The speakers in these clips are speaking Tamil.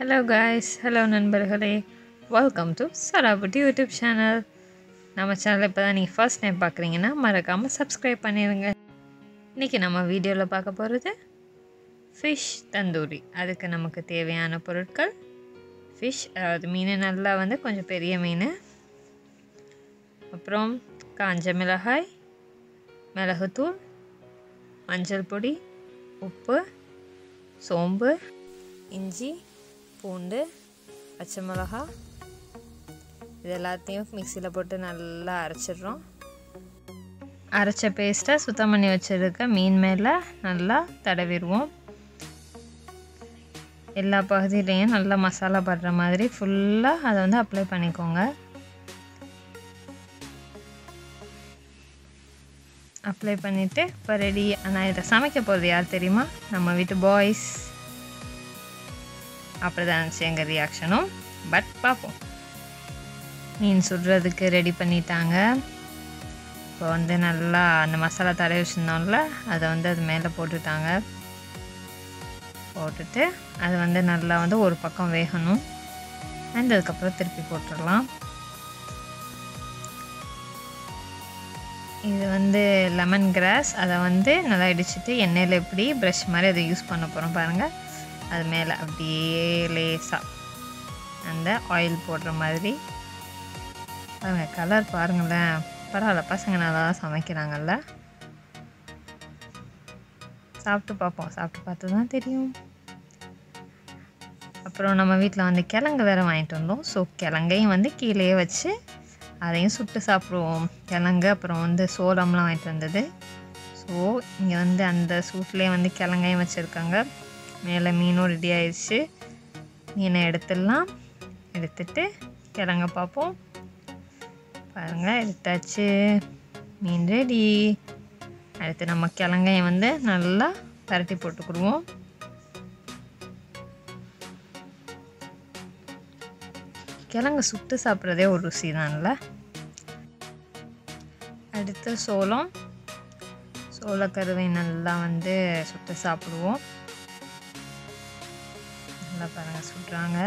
ஹலோ காய்ஸ் ஹலோ நண்பர்களே welcome to Sarabutti YouTube channel நம்ம சேனல் இப்போ தான் நீங்கள் ஃபர்ஸ்ட் டைம் பார்க்குறீங்கன்னா மறக்காமல் சப்ஸ்கிரைப் பண்ணிடுங்க இன்றைக்கி நம்ம வீடியோவில் பார்க்க போகிறது ஃபிஷ் தந்தூரி அதுக்கு நமக்கு தேவையான பொருட்கள் ஃபிஷ் அதாவது மீன் நல்லா வந்து கொஞ்சம் பெரிய மீன் அப்புறம் காஞ்ச மிளகாய் மிளகுத்தூள் மஞ்சள் பொடி உப்பு சோம்பு இஞ்சி பூண்டு பச்சை மிளகா இது எல்லாத்தையும் மிக்சியில் போட்டு நல்லா அரைச்சிடுறோம் அரைச்ச பேஸ்ட்டை சுத்தம் பண்ணி வச்சுருக்க மீன் மேலே நல்லா தடவிடுவோம் எல்லா பகுதியிலையும் நல்லா மசாலா படுற மாதிரி ஃபுல்லாக அதை வந்து அப்ளை பண்ணிக்கோங்க அப்ளை பண்ணிவிட்டு இப்போ ரெடி நான் இதை சமைக்க போகிறது யார் தெரியுமா நம்ம வீட்டு பாய்ஸ் அப்படி தான் இருந்துச்சு எங்கள் ரியாக்ஷனும் பட் பார்ப்போம் மீன் சுடுறதுக்கு ரெடி பண்ணிட்டாங்க இப்போ வந்து நல்லா அந்த மசாலா தடவி வச்சுருந்தோம்ல அதை வந்து அது மேலே போட்டுட்டாங்க போட்டுட்டு அது வந்து நல்லா வந்து ஒரு பக்கம் வேகணும் அண்ட் அதுக்கப்புறம் திருப்பி போட்டுடலாம் இது வந்து லெமன் கிராஸ் அதை வந்து நல்லா இடிச்சிட்டு எண்ணெயில் எப்படி ப்ரஷ் மாதிரி அதை யூஸ் பண்ண போகிறோம் பாருங்கள் அது மேலே அப்படியே லேசாக அந்த ஆயில் போடுற மாதிரி பாருங்கள் கலர் பாருங்களேன் பரவாயில்ல பசங்க நல்லா தான் சமைக்கிறாங்கல்ல சாப்பிட்டு பார்ப்போம் சாப்பிட்டு பார்த்து தான் தெரியும் அப்புறம் நம்ம வீட்டில் வந்து கிழங்கு வேறு வாங்கிட்டு வந்தோம் ஸோ கிழங்கையும் வந்து கீழே வச்சு அதையும் சுட்டு சாப்பிடுவோம் கிழங்கு அப்புறம் வந்து சோளம்லாம் வாங்கிட்டு வந்தது ஸோ இங்கே வந்து அந்த சூட்லேயே வந்து கிழங்கையும் வச்சுருக்காங்க மேலே மீனும் ரெடி ஆயிடுச்சு மீனை எடுத்துடலாம் எடுத்துட்டு கிழங்க பார்ப்போம் பாருங்கள் எடுத்தாச்சு மீன் ரெடி அடுத்து நம்ம கிழங்கையும் வந்து நல்லா பரட்டி போட்டுக்கிடுவோம் கிழங்கு சுட்டு சாப்பிட்றதே ஒரு ருசி தான்ல அடுத்து சோளம் சோளக்கருவை நல்லா வந்து சுட்டு சாப்பிடுவோம் நல்லா பாருங்க சுடுறாங்க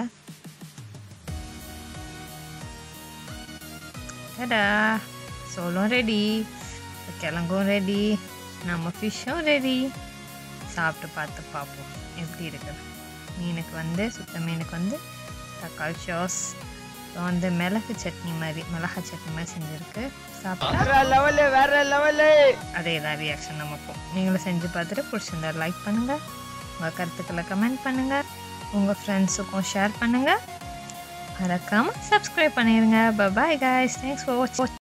டடா சோளம் ரெடி கிழங்கும் ரெடி நம்ம ஃபிஷ்ஷும் ரெடி சாப்பிட்டு பார்த்து பார்ப்போம் எப்படி இருக்குது மீனுக்கு வந்து சுத்த மீனுக்கு வந்து தக்காளி சாஸ் அப்புறம் வந்து மிளகு சட்னி மாதிரி மிளகா சட்னி மாதிரி செஞ்சுருக்கு சாப்பிட்டா அதே தான் ரியாக்ஷன் நமக்கும் நீங்களும் செஞ்சு பார்த்துட்டு பிடிச்சிருந்தா லைக் பண்ணுங்கள் உங்கள் கருத்துக்களை கமெண்ட் பண்ணுங்கள் உங்கள் ஃப்ரெண்ட்ஸுக்கும் ஷேர் பண்ணுங்கள் மறக்காமல் சப்ஸ்கிரைப் பண்ணிடுங்க bye guys thanks for watch